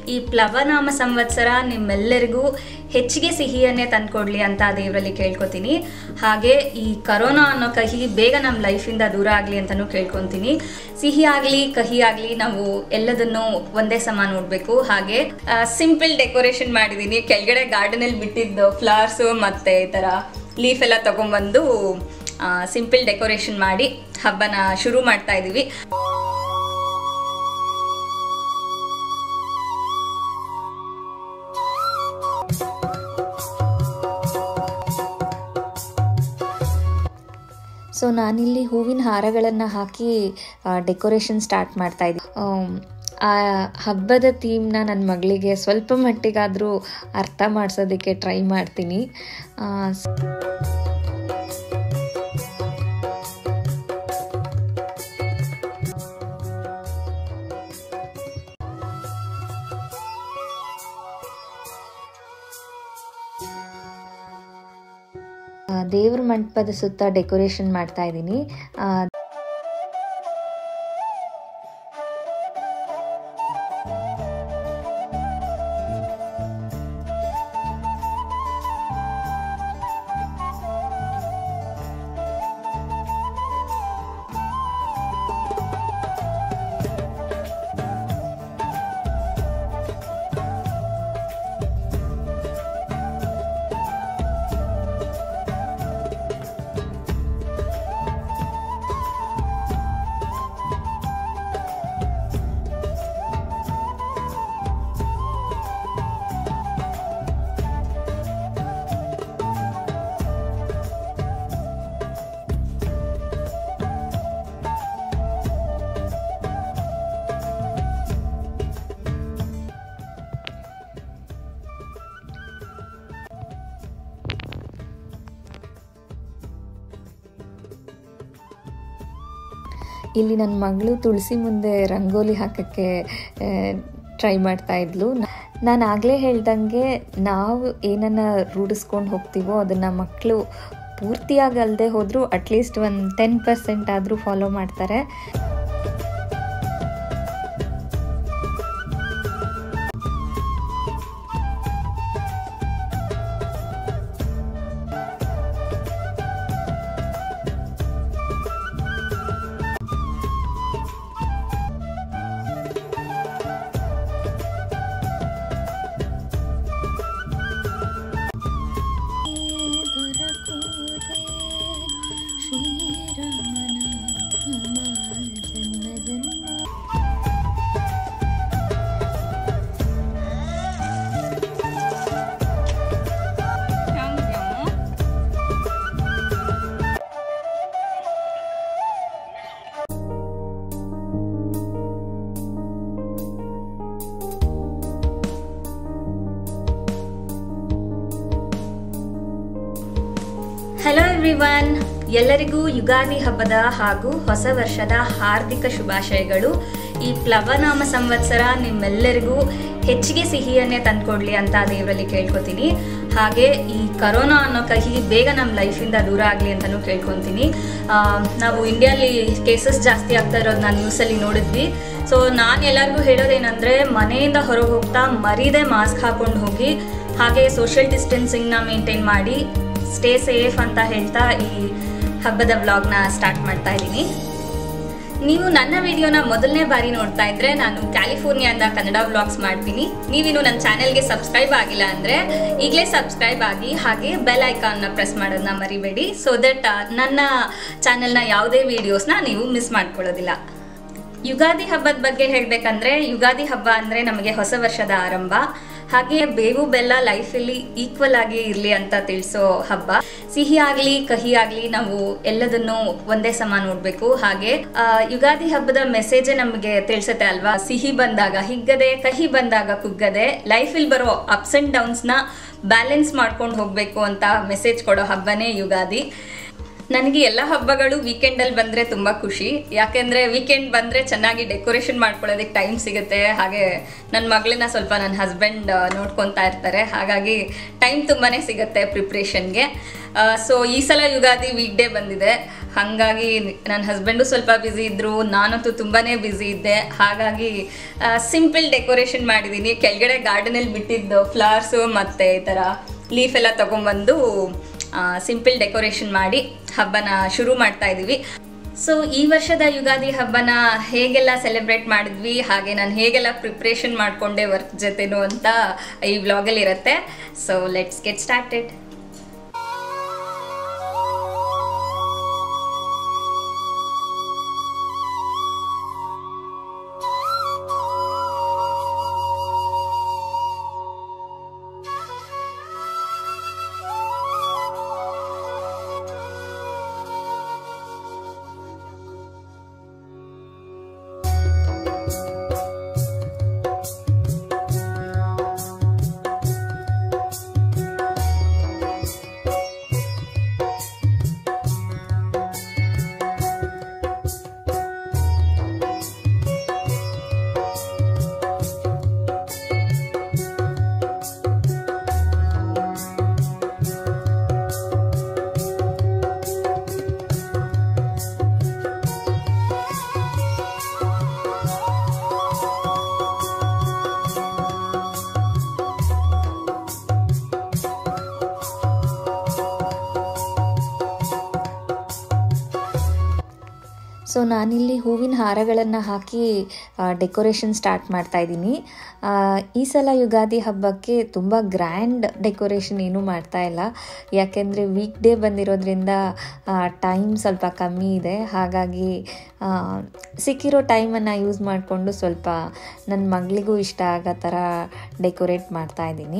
ಈ ಪ್ಲವನಾಮ ಸಂವತ್ಸರ ನಿಮ್ಮೆಲ್ಲರಿಗೂ ಹೆಚ್ಚಿಗೆ ಸಿಹಿಯನ್ನೇ ತಂದ್ಕೊಡ್ಲಿ ಅಂತ ದೇವರಲ್ಲಿ ಕೇಳ್ಕೊತೀನಿ ಹಾಗೆ ಈ ಕರೋನಾ ಅನ್ನೋ ಕಹಿ ಬೇಗ ನಮ್ಮ ಲೈಫಿಂದ ದೂರ ಆಗಲಿ ಅಂತಲೂ ಕೇಳ್ಕೊತೀನಿ ಸಿಹಿ ಆಗಲಿ ಕಹಿ ಆಗಲಿ ನಾವು ಎಲ್ಲದನ್ನು ಒಂದೇ ಸಮ ನೋಡಬೇಕು ಹಾಗೆ ಸಿಂಪಲ್ ಡೆಕೋರೇಷನ್ ಮಾಡಿದ್ದೀನಿ ಕೆಳಗಡೆ ಗಾರ್ಡನಲ್ಲಿ ಬಿಟ್ಟಿದ್ದು ಫ್ಲವರ್ಸು ಮತ್ತು ಈ ಥರ ಲೀಫ್ ಎಲ್ಲ ತೊಗೊಂಬಂದು ಸಿಂಪಲ್ ಡೆಕೋರೇಷನ್ ಮಾಡಿ ಹಬ್ಬನ ಶುರು ಮಾಡ್ತಾ ಇದ್ದೀವಿ ಸೊ ನಾನಿಲ್ಲಿ ಹೂವಿನ ಹಾರಗಳನ್ನು ಹಾಕಿ ಡೆಕೋರೇಷನ್ ಸ್ಟಾರ್ಟ್ ಮಾಡ್ತಾ ಇದ್ದೆ ಆ ಹಬ್ಬದ ಥೀಮ್ನ ನನ್ನ ಮಗಳಿಗೆ ಸ್ವಲ್ಪ ಮಟ್ಟಿಗಾದರೂ ಅರ್ಥ ಮಾಡಿಸೋದಕ್ಕೆ ಟ್ರೈ ಮಾಡ್ತೀನಿ ಆ, ಸ್- ಆ, ದೇವ್ರ ಮಂಟಪದ ಸುತ್ತ ಡೆಕೋರೇಷನ್ ಮಾಡ್ತಾ ಇದ್ದೀನಿ ಆ, ಇಲ್ಲಿ ನನ್ನ ಮಗಳು ತುಳಸಿ ಮುಂದೆ ರಂಗೋಲಿ ಹಾಕೋಕ್ಕೆ ಟ್ರೈ ಮಾಡ್ತಾ ಇದ್ಲು ನಾನು ಆಗಲೇ ಹೇಳ್ದಂಗೆ ನಾವು ಏನನ್ನ ರೂಢಿಸ್ಕೊಂಡು ಹೋಗ್ತೀವೋ ಅದನ್ನು ಮಕ್ಕಳು ಪೂರ್ತಿಯಾಗಿ ಅಲ್ಲದೆ ಹೋದರೂ ಅಟ್ಲೀಸ್ಟ್ ಒಂದು ಟೆನ್ ಪರ್ಸೆಂಟ್ ಆದರೂ ಫಾಲೋ ಮಾಡ್ತಾರೆ ಹಲೋ ಎವ್ರಿವನ್ ಎಲ್ಲರಿಗೂ ಯುಗಾದಿ ಹಬ್ಬದ ಹಾಗೂ ಹೊಸ ವರ್ಷದ ಹಾರ್ದಿಕ ಶುಭಾಶಯಗಳು ಈ ಪ್ಲವನಾಮ ಸಂವತ್ಸರ ನಿಮ್ಮೆಲ್ಲರಿಗೂ ಹೆಚ್ಚಿಗೆ ಸಿಹಿಯನ್ನೇ ತಂದ್ಕೊಡ್ಲಿ ಅಂತ ದೇವರಲ್ಲಿ ಕೇಳ್ಕೊತೀನಿ ಹಾಗೆ ಈ ಕರೋನಾ ಅನ್ನೋ ಕಹಿ ಬೇಗ ನಮ್ಮ ಲೈಫಿಂದ ದೂರ ಆಗಲಿ ಅಂತಲೂ ಕೇಳ್ಕೊತೀನಿ ಆ, ನಾವು ಇಂಡಿಯಲ್ಲಿ ಕೇಸಸ್ ಜಾಸ್ತಿ ಆಗ್ತಾ ಇರೋದನ್ನ ನ್ಯೂಸಲ್ಲಿ ನೋಡಿದ್ವಿ ಸೊ ನಾನು ಎಲ್ಲರಿಗೂ ಹೇಳೋದೇನೆಂದರೆ ಮನೆಯಿಂದ ಹೊರಗೆ ಹೋಗ್ತಾ ಮರೀದೆ ಮಾಸ್ಕ್ ಹಾಕೊಂಡು ಹೋಗಿ ಹಾಗೆ ಸೋಷಿಯಲ್ ಡಿಸ್ಟೆನ್ಸಿಂಗ್ನ ಮೇಂಟೈನ್ ಮಾಡಿ ಸ್ಟೇ ಸೇಫ್ ಅಂತ ಹೇಳ್ತಾ ಈ ಹಬ್ಬದ ವ್ಲಾಗ್ನ ಸ್ಟಾರ್ಟ್ ಮಾಡ್ತಾ ಇದ್ದೀನಿ ನೀವು ನನ್ನ ವಿಡಿಯೋನ ಮೊದಲನೇ ಬಾರಿ ನೋಡ್ತಾ ಇದ್ರೆ ನಾನು ಕ್ಯಾಲಿಫೋರ್ನಿಯಾದ ಕನ್ನಡ ವ್ಲಾಗ್ಸ್ ಮಾಡ್ತೀನಿ ನೀವಿನ್ನು ನನ್ನ ಚಾನೆಲ್ಗೆ ಸಬ್ಸ್ಕ್ರೈಬ್ ಆಗಿಲ್ಲ ಅಂದರೆ ಈಗಲೇ ಸಬ್ಸ್ಕ್ರೈಬ್ ಆಗಿ ಹಾಗೆ ಬೆಲ್ ಐಕಾನ್ನ ಪ್ರೆಸ್ ಮಾಡೋದನ್ನ ಮರಿಬೇಡಿ ಸೊ ದಟ್ ನನ್ನ ಚಾನೆಲ್ನ ಯಾವುದೇ ವೀಡಿಯೋಸ್ನ ನೀವು ಮಿಸ್ ಮಾಡ್ಕೊಳ್ಳೋದಿಲ್ಲ ಯುಗಾದಿ ಹಬ್ಬದ ಬಗ್ಗೆ ಹೇಳಬೇಕಂದ್ರೆ ಯುಗಾದಿ ಹಬ್ಬ ಅಂದರೆ ನಮಗೆ ಹೊಸ ವರ್ಷದ ಆರಂಭ ಹಾಗೆ ಬೇವು ಬೆಲ್ಲ ಲೈಫಲ್ಲಿ ಈಕ್ವಲ್ ಆಗಿ ಇರಲಿ ಅಂತ ತಿಳಿಸೋ ಹಬ್ಬ ಸಿಹಿ ಆಗಲಿ ಕಹಿ ಆಗಲಿ ನಾವು ಎಲ್ಲದನ್ನು ಒಂದೇ ಸಮ ನೋಡಬೇಕು ಹಾಗೆ ಆ, ಯುಗಾದಿ ಹಬ್ಬದ ಮೆಸೇಜೇ ನಮಗೆ ತಿಳಿಸುತ್ತೆ ಅಲ್ವಾ ಸಿಹಿ ಬಂದಾಗ ಹಿಗ್ಗದೆ ಕಹಿ ಬಂದಾಗ ಕುಗ್ಗದೆ ಲೈಫಲ್ಲಿ ಬರೋ ಅಪ್ಸ್ ಆ್ಯಂಡ್ ಡೌನ್ಸ್ನ ಬ್ಯಾಲೆನ್ಸ್ ಮಾಡ್ಕೊಂಡು ಹೋಗಬೇಕು ಅಂತ ಮೆಸೇಜ್ ಕೊಡೋ ಹಬ್ಬನೇ ಯುಗಾದಿ ನನಗೆ ಎಲ್ಲ ಹಬ್ಬಗಳು ವೀಕೆಂಡಲ್ಲಿ ಬಂದರೆ ತುಂಬ ಖುಷಿ ಯಾಕೆಂದರೆ ವೀಕೆಂಡ್ ಬಂದರೆ ಚೆನ್ನಾಗಿ ಡೆಕೋರೇಷನ್ ಮಾಡ್ಕೊಳ್ಳೋದಕ್ಕೆ ಟೈಮ್ ಸಿಗುತ್ತೆ ಹಾಗೆ ನನ್ನ ಮಗಳನ್ನ ಸ್ವಲ್ಪ ನನ್ನ ಹಸ್ಬೆಂಡ್ ನೋಡ್ಕೊತಾ ಇರ್ತಾರೆ ಹಾಗಾಗಿ ಟೈಮ್ ತುಂಬಾ ಸಿಗುತ್ತೆ ಪ್ರಿಪ್ರೇಷನ್ಗೆ ಸೊ ಈ ಸಲ ಯುಗಾದಿ ವೀಕ್ ಡೇ ಬಂದಿದೆ ಹಾಗಾಗಿ ನನ್ನ ಹಸ್ಬೆಂಡು ಸ್ವಲ್ಪ ಬ್ಯುಸಿ ಇದ್ದರು ನಾನಂತೂ ತುಂಬಾ ಬ್ಯುಸಿ ಇದ್ದೆ ಹಾಗಾಗಿ ಸಿಂಪಲ್ ಡೆಕೋರೇಷನ್ ಮಾಡಿದ್ದೀನಿ ಕೆಳಗಡೆ ಗಾರ್ಡನಲ್ಲಿ ಬಿಟ್ಟಿದ್ದು ಫ್ಲವರ್ಸು ಮತ್ತು ಈ ಥರ ಲೀಫ್ ಎಲ್ಲ ತೊಗೊಂಬಂದು ಸಿಂಪಲ್ ಡೆಕೋರೇಷನ್ ಮಾಡಿ ಹಬ್ಬನ ಶುರು ಮಾಡ್ತಾ ಇದ್ದೀವಿ ಸೊ ಈ ವರ್ಷದ ಯುಗಾದಿ ಹಬ್ಬನ ಹೇಗೆಲ್ಲ ಸೆಲೆಬ್ರೇಟ್ ಮಾಡಿದ್ವಿ ಹಾಗೆ ನಾನು ಹೇಗೆಲ್ಲ ಪ್ರಿಪ್ರೇಷನ್ ಮಾಡಿಕೊಂಡೆ ವರ್ಕ್ ಜೊತೆನೂ ಅಂತ ಈ ವ್ಲಾಗಲ್ಲಿ ಇರುತ್ತೆ so let's get started so ನಾನಿಲ್ಲಿ ಹೂವಿನ ಹಾರಗಳನ್ನು ಹಾಕಿ ಡೆಕೋರೇಷನ್ ಸ್ಟಾರ್ಟ್ ಮಾಡ್ತಾ ಇದ್ದೀನಿ ಈ ಸಲ ಯುಗಾದಿ ಹಬ್ಬಕ್ಕೆ ತುಂಬ ಗ್ರ್ಯಾಂಡ್ ಡೆಕೋರೇಷನ್ ಏನೂ ಮಾಡ್ತಾ ಇಲ್ಲ ಯಾಕೆಂದರೆ ವೀಕ್ ಡೇ ಬಂದಿರೋದ್ರಿಂದ ಟೈಮ್ ಸ್ವಲ್ಪ ಕಮ್ಮಿ ಇದೆ ಹಾಗಾಗಿ ಆ, ಸಿಕ್ಕಿರೋ ಟೈಮನ್ನು ಯೂಸ್ ಮಾಡಿಕೊಂಡು ಸ್ವಲ್ಪ ನನ್ನ ಮಗಳಿಗೂ ಇಷ್ಟ ಆಗೋ ಥರ ಡೆಕೋರೇಟ್ ಮಾಡ್ತಾ ಇದ್ದೀನಿ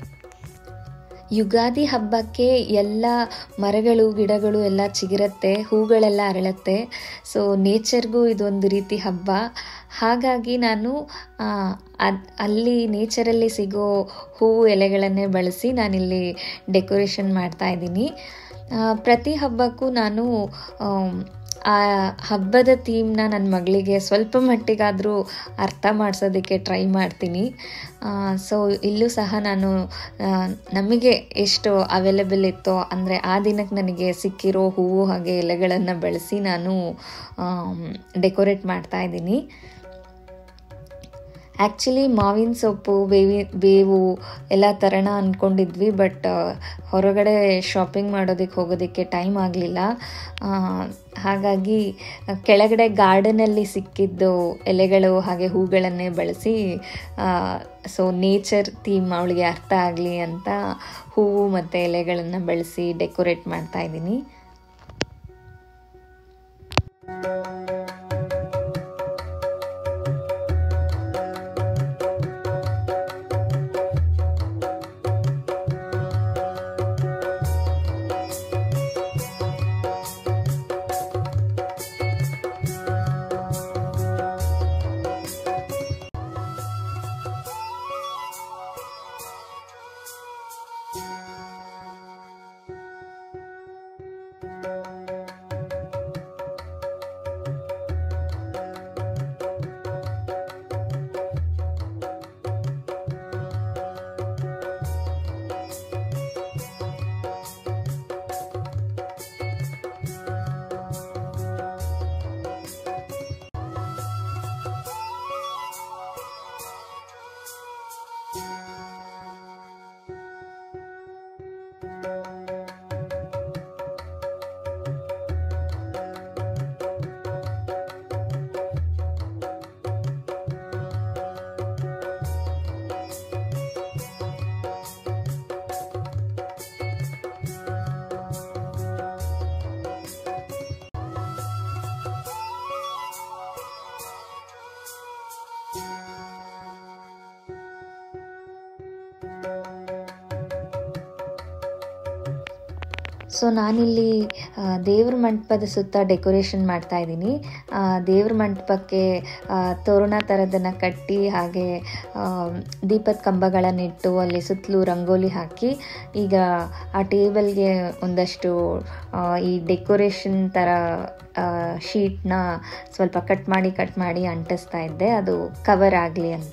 ಯುಗಾದಿ ಹಬ್ಬಕ್ಕೆ ಎಲ್ಲ ಮರಗಳು ಗಿಡಗಳು ಎಲ್ಲ ಚಿಗುರತ್ತೆ ಹೂಗಳೆಲ್ಲ ಅರಳುತ್ತೆ ಸೊ ನೇಚರ್ಗೂ ಇದೊಂದು ರೀತಿ ಹಬ್ಬ ಹಾಗಾಗಿ ನಾನು ಆ, ಅದ್ ಅಲ್ಲಿ ನೇಚರಲ್ಲಿ ಸಿಗೋ ಹೂವು ಎಲೆಗಳನ್ನೇ ಬಳಸಿ ನಾನಿಲ್ಲಿ ಡೆಕೋರೇಷನ್ ಮಾಡ್ತಾ ಇದ್ದೀನಿ ಆ, ಪ್ರತಿ ಹಬ್ಬಕ್ಕೂ ನಾನು ಆಮ್, ಆ ಹಬ್ಬದ ಥೀಮ್ನ ನನ್ನ ಮಗಳಿಗೆ ಸ್ವಲ್ಪ ಮಟ್ಟಿಗಾದರೂ ಅರ್ಥ ಮಾಡಿಸೋದಕ್ಕೆ ಟ್ರೈ ಮಾಡ್ತೀನಿ ಸೊ ಇಲ್ಲೂ ಸಹ ನಾನು ಆ, ನಮಗೆ ಎಷ್ಟು ಅವೈಲೇಬಲ್ ಇತ್ತೋ ಅಂದರೆ ಆ ದಿನಕ್ಕೆ ನನಗೆ ಸಿಕ್ಕಿರೋ ಹೂವು ಹಾಗೆ ಎಲೆಗಳನ್ನು ಬಳಸಿ ನಾನು ಡೆಕೋರೇಟ್ ಮಾಡ್ತಾ ಇದ್ದೀನಿ ಆ್ಯಕ್ಚುಲಿ ಮಾವಿನ ಸೊಪ್ಪು ಬೇವಿ ಬೇವು ಎಲ್ಲ ತರೋಣ ಅಂದ್ಕೊಂಡಿದ್ವಿ ಬಟ್ ಹೊರಗಡೆ ಶಾಪಿಂಗ್ ಮಾಡೋದಕ್ಕೆ ಹೋಗೋದಕ್ಕೆ ಟೈಮ್ ಆಗಲಿಲ್ಲ ಹಾಗಾಗಿ ಕೆಳಗಡೆ ಗಾರ್ಡನಲ್ಲಿ ಸಿಕ್ಕಿದ್ದು ಎಲೆಗಳು ಹಾಗೆ ಹೂಗಳನ್ನೇ ಬಳಸಿ ಸೊ ನೇಚರ್ ಥೀಮ್ ಅವಳಿಗೆ ಅರ್ಥ ಆಗಲಿ ಅಂತ ಹೂವು ಮತ್ತು ಎಲೆಗಳನ್ನು ಬಳಸಿ ಡೆಕೋರೇಟ್ ಮಾಡ್ತಾ ಇದ್ದೀನಿ ಸೊ ನಾನಿಲ್ಲಿ ಆ, ದೇವ್ರ ಮಂಟಪದ ಸುತ್ತ ಡೆಕೋರೇಷನ್ ಮಾಡ್ತಾ ಇದ್ದೀನಿ ಆ, ದೇವ್ರ ಮಂಟಪಕ್ಕೆ ಆ, ತೋರಣ ಥರದನ್ನು ಕಟ್ಟಿ ಹಾಗೆ ಆ, ದೀಪದ ಕಂಬಗಳನ್ನಿಟ್ಟು ಅಲ್ಲಿ ಸುತ್ತಲೂ ರಂಗೋಲಿ ಹಾಕಿ ಈಗ ಆ ಟೇಬಲ್ಗೆ ಒಂದಷ್ಟು ಆ, ಈ ಡೆಕೋರೇಷನ್ ಥರ ಶೀಟ್ನ ಸ್ವಲ್ಪ ಕಟ್ ಮಾಡಿ ಕಟ್ ಮಾಡಿ ಅಂಟಿಸ್ತಾ ಇದ್ದೆ ಅದು ಕವರ್ ಆಗಲಿ ಅಂತ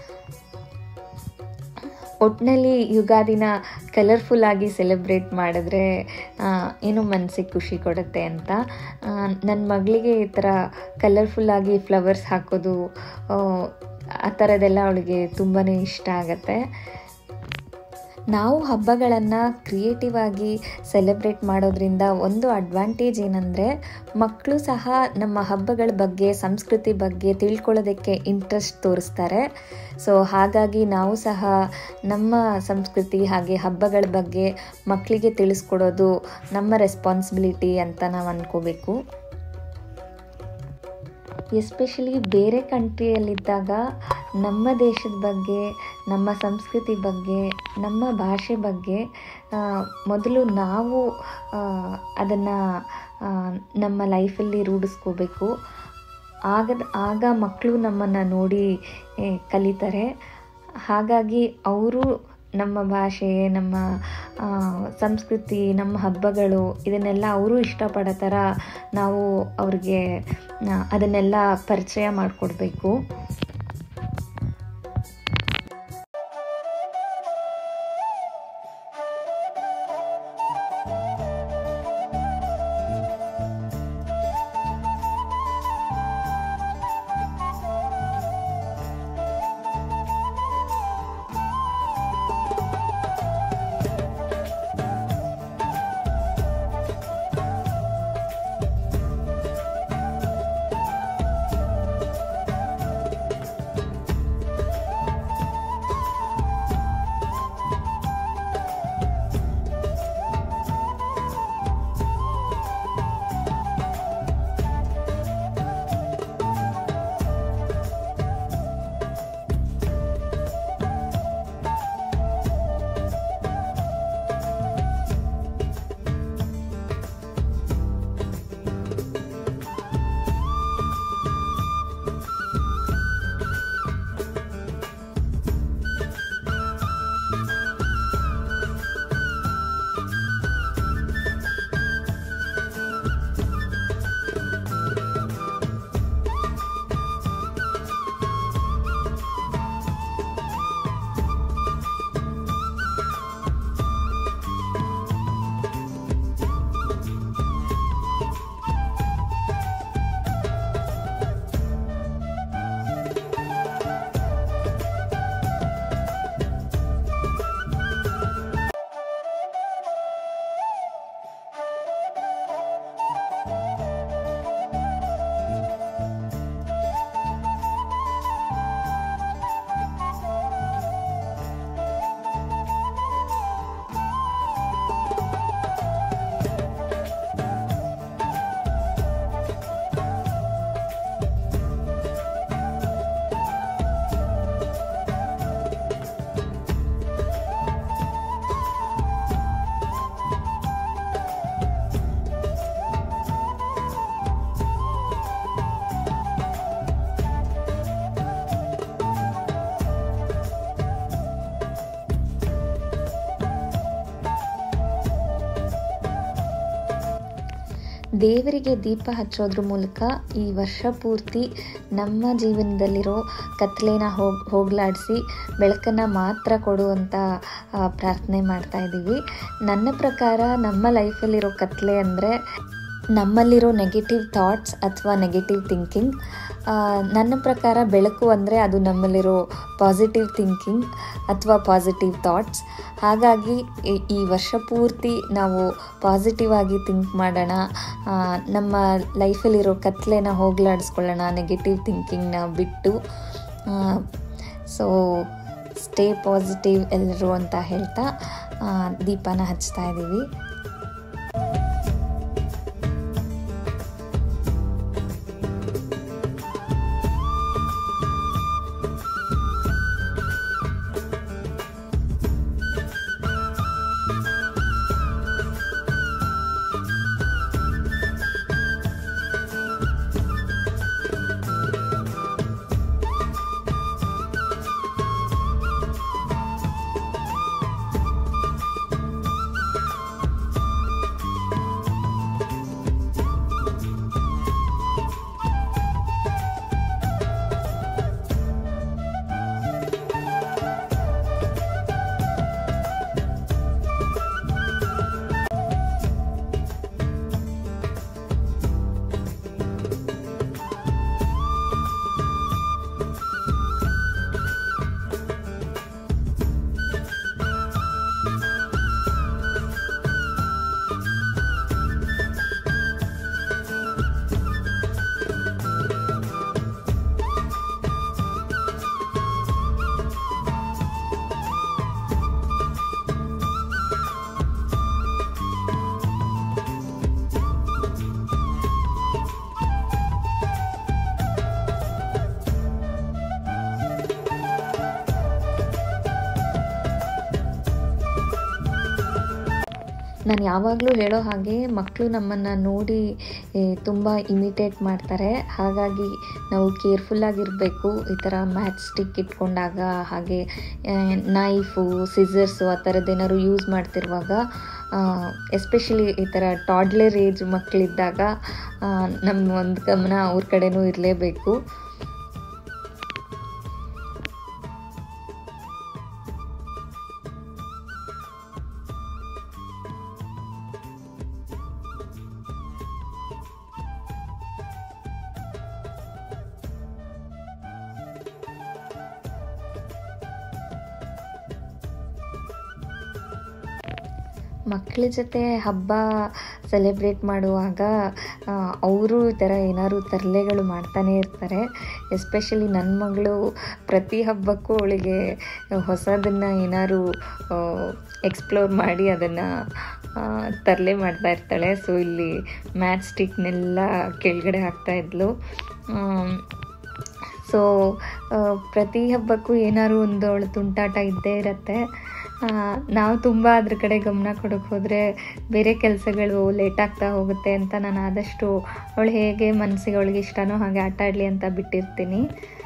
ಒಟ್ಟಿನಲ್ಲಿ ಯುಗಾದಿನ ಕಲರ್ಫುಲ್ ಆಗಿ ಸೆಲೆಬ್ರೇಟ್ ಮಾಡಿದ್ರೆ ಆ, ಏನೋ ಮನಸ್ಸಿಗೆ ಖುಷಿ ಕೊಡುತ್ತೆ ಅಂತ ನನ್ನ ಮಗಳಿಗೆ ಈ ಥರ ಕಲರ್ಫುಲ್ಲಾಗಿ ಫ್ಲವರ್ಸ್ ಹಾಕೋದು ಆ, ಆ ಥರದ್ದೆಲ್ಲ ಅವಳಿಗೆ ತುಂಬಾ ಇಷ್ಟ ಆಗತ್ತೆ ನಾವು ಹಬ್ಬಗಳನ್ನು ಕ್ರಿಯೇಟಿವ್ ಆಗಿ ಸೆಲೆಬ್ರೇಟ್ ಮಾಡೋದ್ರಿಂದ ಒಂದು ಅಡ್ವಾಂಟೇಜ್ ಏನಂದರೆ ಮಕ್ಕಳು ಸಹ ನಮ್ಮ ಹಬ್ಬಗಳ ಬಗ್ಗೆ ಸಂಸ್ಕೃತಿ ಬಗ್ಗೆ ತಿಳ್ಕೊಳ್ಳೋದಕ್ಕೆ ಇಂಟ್ರೆಸ್ಟ್ ತೋರಿಸ್ತಾರೆ ಸೊ ಹಾಗಾಗಿ ನಾವು ಸಹ ನಮ್ಮ ಸಂಸ್ಕೃತಿ ಹಾಗೆ ಹಬ್ಬಗಳ ಬಗ್ಗೆ ಮಕ್ಕಳಿಗೆ ತಿಳಿಸ್ಕೊಡೋದು ನಮ್ಮ ರೆಸ್ಪಾನ್ಸಿಬಿಲಿಟಿ ಅಂತ ನಾವು ಅಂದ್ಕೋಬೇಕು ಎಸ್ಪೆಷಲಿ ಬೇರೆ ಕಂಟ್ರಿಯಲ್ಲಿದ್ದಾಗ ನಮ್ಮ ದೇಶದ ಬಗ್ಗೆ ನಮ್ಮ ಸಂಸ್ಕೃತಿ ಬಗ್ಗೆ ನಮ್ಮ ಭಾಷೆ ಬಗ್ಗೆ ಆ, ಮೊದಲು ನಾವು ಅದನ್ನು ನಮ್ಮ ಲೈಫಲ್ಲಿ ರೂಢಿಸ್ಕೋಬೇಕು ಆಗದ ಆಗ ಮಕ್ಕಳು ನಮ್ಮನ್ನು ನೋಡಿ ಏ, ಕಲಿತಾರೆ ಹಾಗಾಗಿ ಅವರು ನಮ್ಮ ಭಾಷೆ ನಮ್ಮ ಆ, ಸಂಸ್ಕೃತಿ ನಮ್ಮ ಹಬ್ಬಗಳು ಇದನ್ನೆಲ್ಲ ಅವರು ಇಷ್ಟಪಡೋ ಥರ ನಾವು ಅವ್ರಿಗೆ ಆ, ಅದನ್ನೆಲ್ಲ ಪರಿಚಯ ಮಾಡಿಕೊಡ್ಬೇಕು ದೇವರಿಗೆ ದೀಪ ಹಚ್ಚೋದ್ರ ಮೂಲಕ ಈ ವರ್ಷ ಪೂರ್ತಿ ನಮ್ಮ ಜೀವನದಲ್ಲಿರೋ ಕತ್ಲೆನ ಹೋಗ್ ಹೋಗಲಾಡಿಸಿ ಬೆಳಕನ್ನು ಮಾತ್ರ ಕೊಡುವಂಥ ಆ, ಪ್ರಾರ್ಥನೆ ಮಾಡ್ತಾ ಇದ್ದೀವಿ ನನ್ನ ಪ್ರಕಾರ ನಮ್ಮ ಲೈಫಲ್ಲಿರೋ ಕತ್ಲೆ ಅಂದರೆ ನಮ್ಮಲ್ಲಿರೋ ನೆಗೆಟಿವ್ ಥಾಟ್ಸ್ ಅಥವಾ ನೆಗೆಟಿವ್ ಥಿಂಕಿಂಗ್ ನನ್ನ ಪ್ರಕಾರ ಬೆಳಕು ಅಂದರೆ ಅದು ನಮ್ಮಲ್ಲಿರೋ ಪಾಸಿಟಿವ್ ಥಿಂಕಿಂಗ್ ಅಥವಾ ಪಾಸಿಟಿವ್ ಥಾಟ್ಸ್ ಹಾಗಾಗಿ ಈ- ಈ ವರ್ಷ ಪೂರ್ತಿ ನಾವು ಪಾಸಿಟಿವ್ ಆಗಿ ಥಿಂಕ್ ಮಾಡೋಣ ಆ, ನಮ್ಮ ಲೈಫಲ್ಲಿರೋ ಕತ್ಲೆನ ಹೋಗಲಾಡಿಸ್ಕೊಳ್ಳೋಣ ನೆಗೆಟಿವ್ ಥಿಂಕಿಂಗ್ನ ಬಿಟ್ಟು ಸೊ ಸ್ಟೇ ಪಾಸಿಟಿವ್ ಎಲ್ಲರೂ ಅಂತ ಹೇಳ್ತಾ ಆ, ದೀಪನ ಹಚ್ತಾ ಇದ್ದೀವಿ ನಾನು ಯಾವಾಗಲೂ ಹೇಳೋ ಹಾಗೆ ಮಕ್ಕಳು ನಮ್ಮನ್ನು ನೋಡಿ ತುಂಬ ಇಮಿಟೇಟ್ ಮಾಡ್ತಾರೆ ಹಾಗಾಗಿ ನಾವು ಕೇರ್ಫುಲ್ಲಾಗಿರಬೇಕು ಈ ಥರ ಮ್ಯಾಚ್ ಸ್ಟಿಕ್ ಇಟ್ಕೊಂಡಾಗ ಹಾಗೆ ನೈಫು ಸಿಸರ್ಸು ಆ ಥರದ್ದೇನಾದ್ರು ಯೂಸ್ ಮಾಡ್ತಿರುವಾಗ ಎಸ್ಪೆಷಲಿ ಈ ಥರ ಟಾಡ್ಲರ್ ಏಜ್ ಮಕ್ಕಳಿದ್ದಾಗ ನಮ್ಮ ಒಂದು ಗಮನ ಅವ್ರ ಕಡೆನೂ ಇರಲೇಬೇಕು ಮಕ್ಕಳ ಜೊತೆ ಹಬ್ಬ ಸೆಲೆಬ್ರೇಟ್ ಮಾಡುವಾಗ ಅವರು ಈ ಥರ ಏನಾದ್ರು ತರಲೆಗಳು ಮಾಡ್ತಾನೆ ಇರ್ತಾರೆ ಎಸ್ಪೆಷಲಿ ನನ್ನ ಮಗಳು ಪ್ರತಿ ಹಬ್ಬಕ್ಕೂ ಅವಳಿಗೆ ಹೊಸದನ್ನು ಏನಾದ್ರು ಎಕ್ಸ್ಪ್ಲೋರ್ ಮಾಡಿ ಅದನ್ನು ತರಲೆ ಮಾಡ್ತಾ ಇರ್ತಾಳೆ ಸೊ ಇಲ್ಲಿ ಮ್ಯಾಚ್ ಸ್ಟಿಕ್ನೆಲ್ಲ ಕೆಳಗಡೆ ಹಾಕ್ತಾಯಿದ್ಲು ಸೊ ಪ್ರತಿ ಹಬ್ಬಕ್ಕೂ ಏನಾದ್ರು ಒಂದು ಅವಳು ತುಂಟಾಟ ಇದ್ದೇ ಇರುತ್ತೆ ನಾವು ತುಂಬ ಅದ್ರ ಕಡೆ ಗಮನ ಕೊಡೋಕೆ ಹೋದರೆ ಬೇರೆ ಕೆಲಸಗಳು ಲೇಟ್ ಆಗ್ತಾ ಹೋಗುತ್ತೆ ಅಂತ ನಾನು ಆದಷ್ಟು ಅವಳು ಹೇಗೆ ಮನಸ್ಸಿಗೆ ಅವಳಿಗೆ ಇಷ್ಟನೋ ಹಾಗೆ ಆಟ ಆಡಲಿ ಅಂತ ಬಿಟ್ಟಿರ್ತೀನಿ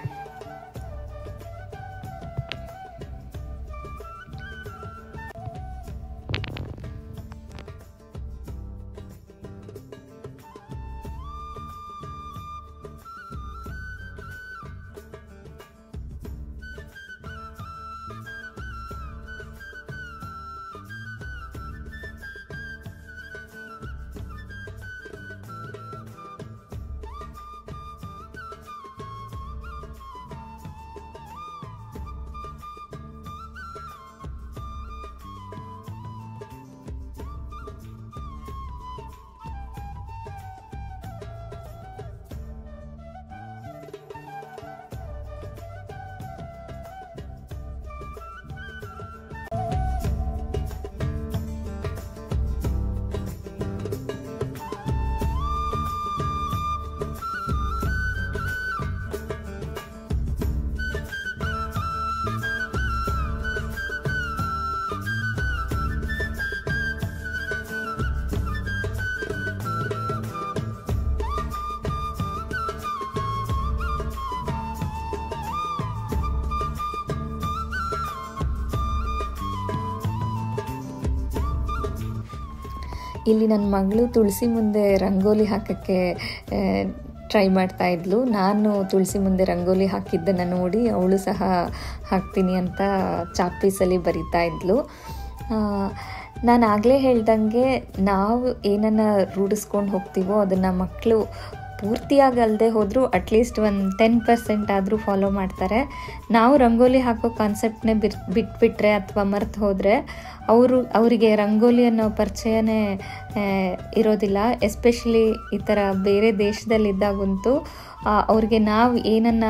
ಇಲ್ಲಿ ನನ್ನ ಮಗಳು ತುಳಸಿ ಮುಂದೆ ರಂಗೋಲಿ ಹಾಕೋಕ್ಕೆ ಟ್ರೈ ಮಾಡ್ತಾ ಇದ್ಲು ನಾನು ತುಳಸಿ ಮುಂದೆ ರಂಗೋಲಿ ಹಾಕಿದ್ದನ್ನು ನೋಡಿ ಅವಳು ಸಹ ಹಾಕ್ತೀನಿ ಅಂತ ಚಾಕ್ ಪೀಸಲ್ಲಿ ಬರಿತಾ ಇದ್ಲು ನಾನು ಆಗಲೇ ಹೇಳ್ದಂಗೆ ನಾವು ಏನನ್ನು ರೂಢಿಸ್ಕೊಂಡು ಹೋಗ್ತೀವೋ ಅದನ್ನು ಮಕ್ಕಳು ಪೂರ್ತಿಯಾಗಿ ಅಲ್ಲದೆ ಹೋದರೂ ಅಟ್ಲೀಸ್ಟ್ ಒಂದು ಟೆನ್ ಪರ್ಸೆಂಟ್ ಆದರೂ ಫಾಲೋ ಮಾಡ್ತಾರೆ ನಾವು ರಂಗೋಲಿ ಹಾಕೋ ಕಾನ್ಸೆಪ್ಟ್ನೇ ಬಿರ್ ಬಿಟ್ಬಿಟ್ರೆ ಅಥವಾ ಮರೆತು ಹೋದರೆ ಅವರು ಅವರಿಗೆ ರಂಗೋಲಿ ಅನ್ನೋ ಪರಿಚಯನೇ ಇರೋದಿಲ್ಲ ಎಸ್ಪೆಷಲಿ ಈ ಥರ ಬೇರೆ ದೇಶದಲ್ಲಿದ್ದಾಗಂತೂ ಅವ್ರಿಗೆ ನಾವು ಏನನ್ನು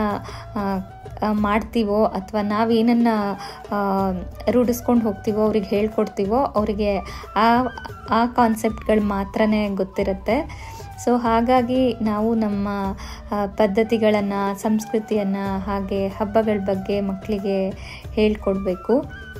ಮಾಡ್ತೀವೋ ಅಥವಾ ನಾವು ಏನನ್ನು ರೂಢಿಸ್ಕೊಂಡು ಹೋಗ್ತೀವೋ ಅವ್ರಿಗೆ ಹೇಳ್ಕೊಡ್ತೀವೋ ಅವರಿಗೆ ಆ ಆ ಕಾನ್ಸೆಪ್ಟ್ಗಳು ಮಾತ್ರನೇ ಗೊತ್ತಿರುತ್ತೆ ಸೊ ಹಾಗಾಗಿ ನಾವು ನಮ್ಮ ಪದ್ಧತಿಗಳನ್ನು ಸಂಸ್ಕೃತಿಯನ್ನು ಹಾಗೆ ಹಬ್ಬಗಳ ಬಗ್ಗೆ ಮಕ್ಕಳಿಗೆ ಹೇಳ್ಕೊಡ್ಬೇಕು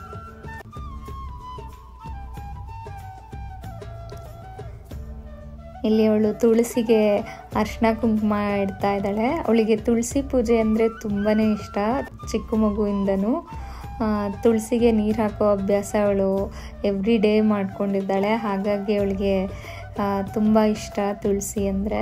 ಇಲ್ಲಿ ಅವಳು ತುಳಸಿಗೆ ಅರ್ಶಿನ ಕುಂಕುಮ ಇಡ್ತಾ ಇದ್ದಾಳೆ ಅವಳಿಗೆ ತುಳಸಿ ಪೂಜೆ ಅಂದರೆ ತುಂಬಾ ಇಷ್ಟ ಚಿಕ್ಕ ಮಗುವಿಂದನೂ ತುಳಸಿಗೆ ನೀರು ಹಾಕೋ ಅಭ್ಯಾಸ ಅವಳು ಎವ್ರಿ ಡೇ ಮಾಡ್ಕೊಂಡಿದ್ದಾಳೆ ಹಾಗಾಗಿ ಅವಳಿಗೆ ತುಂಬ ಇಷ್ಟ ತುಳಸಿ ಅಂದರೆ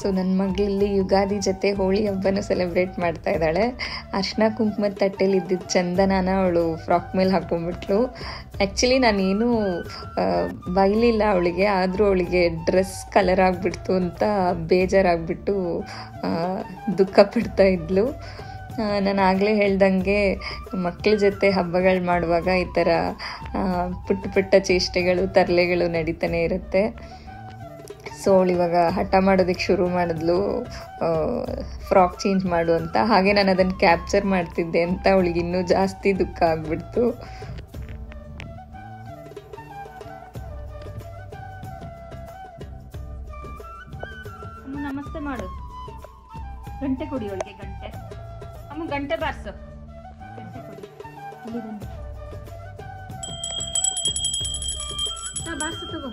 ನನ್ನ ಮಗಳಲ್ಲಿ ಯುಗಾದಿ ಜೊತೆ ಹೋಳಿ ಹಬ್ಬನೂ ಸೆಲೆಬ್ರೇಟ್ ಮಾಡ್ತಾ ಇದ್ದಾಳೆ ಅರ್ಶಿನ ಕುಂಕುಮದ ತಟ್ಟೆಲಿ ಇದ್ದಿದ್ದ ಚಂದನನ ಅವಳು ಫ್ರಾಕ್ ಮೇಲೆ ಹಾಕೊಂಡ್ಬಿಟ್ಲು ಆ್ಯಕ್ಚುಲಿ ನಾನೇನು ಬೈಲಿಲ್ಲ ಅವಳಿಗೆ ಆದರೂ ಅವಳಿಗೆ ಡ್ರೆಸ್ ಕಲರ್ ಆಗಿಬಿಡ್ತು ಅಂತ ಬೇಜಾರಾಗ್ಬಿಟ್ಟು ಆ, ದುಃಖ ಪಡ್ತಾ ಇದ್ಲು ನಾನು ಆಗಲೇ ಹೇಳ್ದಂಗೆ ಮಕ್ಕಳ ಜೊತೆ ಹಬ್ಬಗಳು ಮಾಡುವಾಗ ಈ ಥರ ಆ, ಪುಟ್ಟ ಪುಟ್ಟ ಚೇಷ್ಟೆಗಳು ತರಲೆಗಳು ನಡೀತಾನೆ ಇರುತ್ತೆ ಸೊ ಅವಳು ಇವಾಗ ಹಠ ಮಾಡೋದಕ್ಕೆ ಶುರು ಮಾಡಿದ್ಲು ಫ್ರಾಕ್ ಚೇಂಜ್ ಮಾಡು ಅಂತ ಹಾಗೆ ನಾನು ಅದನ್ನು ಕ್ಯಾಪ್ಚರ್ ಮಾಡ್ತಿದ್ದೆ ಅಂತ ಅವಳಿಗೆ ಇನ್ನೂ ಜಾಸ್ತಿ ದುಃಖ ಆಗ್ಬಿಡ್ತು ಅಮ್ಮ ನಮಸ್ತೆ ಮಾಡು ಗಂಟೆ ಕೊಡಿ ಅವಳಿಗೆ ಗಂಟೆ ಅಮ್ಮ ಗಂಟೆ ಬಾರ್ಸು ಗಂಟೆ ಕೊಡಿ ಇಲ್ಲಿ ಬನ್ನಿ ಹಾ, ಬಾರ್ಸು ತಗೋ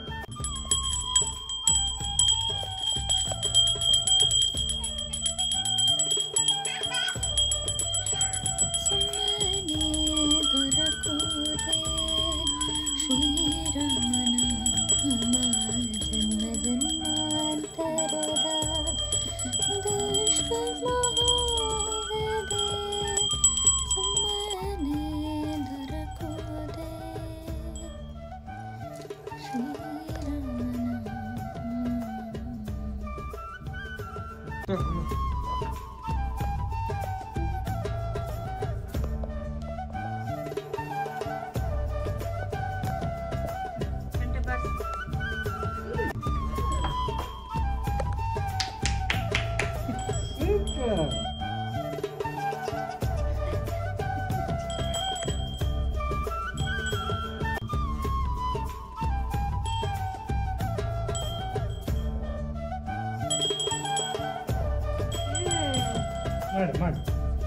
ಗಂಟೆ ಬಾರ್ಸು ಮಾಡಿ ಮಾಡಿ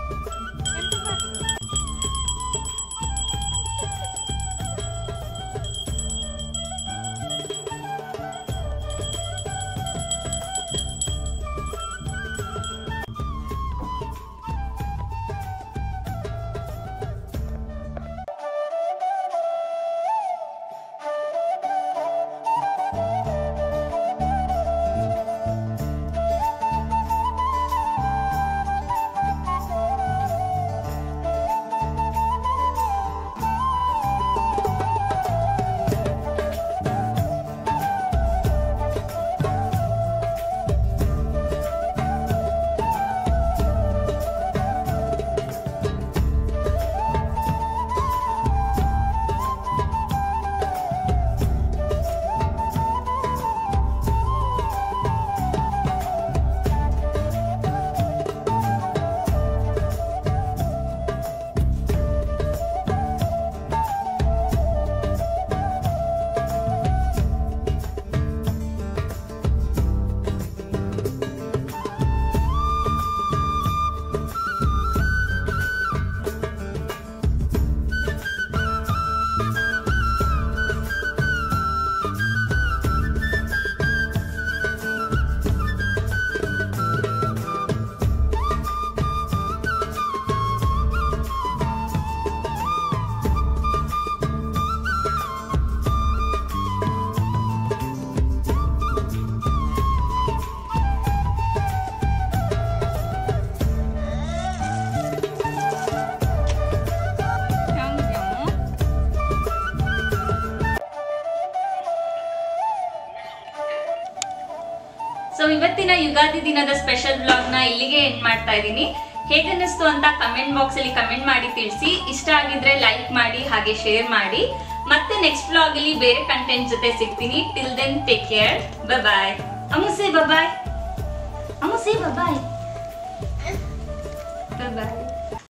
ಸೊ ಇವತ್ತಿನ ಯುಗಾದಿ ದಿನದ ಸ್ಪೆಷಲ್ ಬ್ಲಾಗ್ ನ ಇಲ್ಲಿಗೆ ಎಂಡ್ ಮಾಡ್ತಾ ಇದ್ದೀನಿ ಹೇಗನ್ನಿಸ್ತು ಅಂತ ಕಮೆಂಟ್ ಬಾಕ್ಸ್ ಅಲ್ಲಿ ಕಮೆಂಟ್ ಮಾಡಿ ತಿಳಿಸಿ ಇಷ್ಟ ಆಗಿದ್ರೆ ಲೈಕ್ ಮಾಡಿ ಹಾಗೆ ಶೇರ್ ಮಾಡಿ ಮತ್ತೆ ನೆಕ್ಸ್ಟ್ ಬ್ಲಾಗ್ ಅಲ್ಲಿ ಬೇರೆ ಕಂಟೆಂಟ್ ಜೊತೆ ಸಿಗ್ತೀನಿ till then take care bye ಅಮುಸೆ ಬಾಯ್ ಅಮುಸೆ ಬಾಯ್ ಬಾಯ್